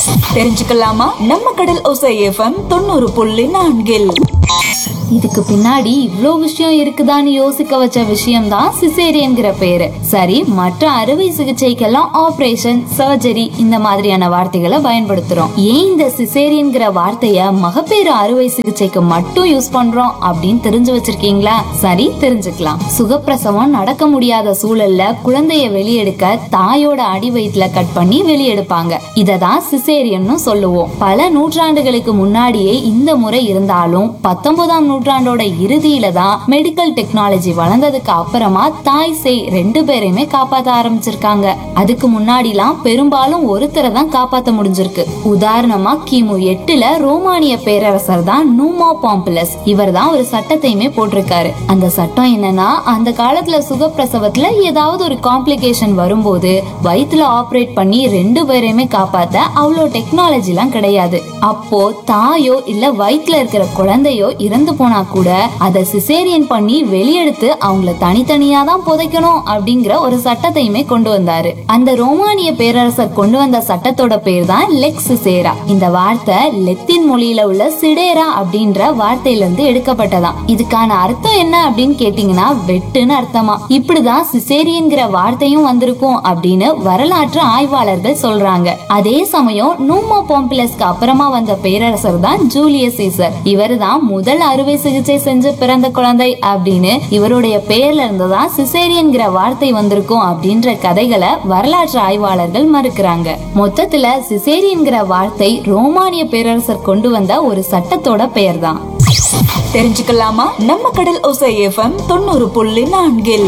தெரிஞ்சுக்கலாமா நம்ம கடல் ஒசை எஃப்எம் தொண்ணூறு புள்ளி நான்கில் இதுக்கு பின்னாடி இவ்ளோ விஷயம் இருக்குதான்னு யோசிக்க வச்ச விஷயம் தான் சிசேரியன்கிற பேரு சரி மற்ற அறுவை சிகிச்சைக்கெல்லாம் ஆபரேஷன் சர்ஜரி இந்த மாதிரியான வார்த்தைகளை பயன்படுத்துறோம் ஏன் இந்த சிசேரியன்கிற வார்த்தைய மகப்பேறு அறுவை சிகிச்சைக்கு மட்டும் யூஸ் பண்றோம் அப்படின்னு தெரிஞ்சு வச்சிருக்கீங்களா சரி தெரிஞ்சுக்கலாம் சுகப்பிரசவம் நடக்க முடியாத சூழல்ல குழந்தைய வெளியெடுக்க தாயோட அடி வயிற்றுல கட் பண்ணி வெளியெடுப்பாங்க இததான் சிசேரியன்னு சொல்லுவோம் பல நூற்றாண்டுகளுக்கு முன்னாடியே இந்த முறை இருந்தாலும் பத்தொன்பதாம் நூற்றாண்டோட இறுதியில தான் மெடிக்கல் டெக்னாலஜி வளர்ந்ததுக்கு அப்புறமா தாய் சேய் ரெண்டு பேரையுமே காப்பாத்த ஆரம்பிச்சிருக்காங்க அதுக்கு முன்னாடிலாம் பெரும்பாலும் ஒருத்தரை தான் காப்பாத்த முடிஞ்சிருக்கு உதாரணமா கிமு எட்டுல ரோமானிய பேரரசர் தான் நூமா பாம்புலஸ் இவர் தான் ஒரு சட்டத்தையுமே போட்டிருக்காரு அந்த சட்டம் என்னன்னா அந்த காலத்துல சுகப்பிரசவத்துல ஏதாவது ஒரு காம்ப்ளிகேஷன் வரும்போது வயித்துல ஆபரேட் பண்ணி ரெண்டு பேரையுமே காப்பாத்த அவ்வளோ டெக்னாலஜி எல்லாம் கிடையாது அப்போ தாயோ இல்ல வயித்துல இருக்கிற குழந்தையோ இறந்து போனா கூட அதை சிசேரியன் பண்ணி வெளியெடுத்து அவங்கள தனித்தனியா தான் புதைக்கணும் அப்படிங்கிற ஒரு சட்டத்தையுமே கொண்டு வந்தாரு அந்த ரோமானிய பேரரசர் கொண்டு வந்த சட்டத்தோட பேர் தான் லெக்ஸ் சிசேரா இந்த வார்த்தை லெத்தின் மொழியில உள்ள சிடேரா அப்படின்ற வார்த்தையில இருந்து எடுக்கப்பட்டதாம் இதுக்கான அர்த்தம் என்ன அப்படின்னு கேட்டீங்கன்னா வெட்டுன்னு அர்த்தமா இப்படிதான் சிசேரியன்கிற வார்த்தையும் வந்திருக்கும் அப்படின்னு வரலாற்று ஆய்வாளர்கள் சொல்றாங்க அதே சமயம் நூமோ பாம்பிலஸ்க்கு அப்புறமா வந்த பேரரசர் தான் ஜூலியஸ் சீசர் இவர் தான் முதல் அறுவை சிகிச்சை செஞ்சு பிறந்த குழந்தை அப்படின்னு இவருடைய பெயர்ல இருந்து தான் சிசேரியன்கிற வார்த்தை வந்திருக்கும் அப்படின்ற கதைகளை வரலாற்று ஆய்வாளர்கள் மறுக்கிறாங்க மொத்தத்துல சிசேரியன்கிற வார்த்தை ரோமானிய பேரரசர் கொண்டு வந்த ஒரு சட்டத்தோட பெயர் தான் தெரிஞ்சுக்கலாமா நம்ம கடல் ஒசை எஃப்எம் தொண்ணூறு புள்ளி நான்கில்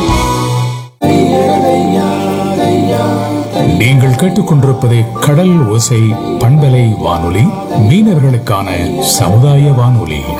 நீங்கள் கேட்டுக்கொண்டிருப்பது கடல் ஓசை பண்பலை வானொலி மீனவர்களுக்கான சமுதாய வானொலி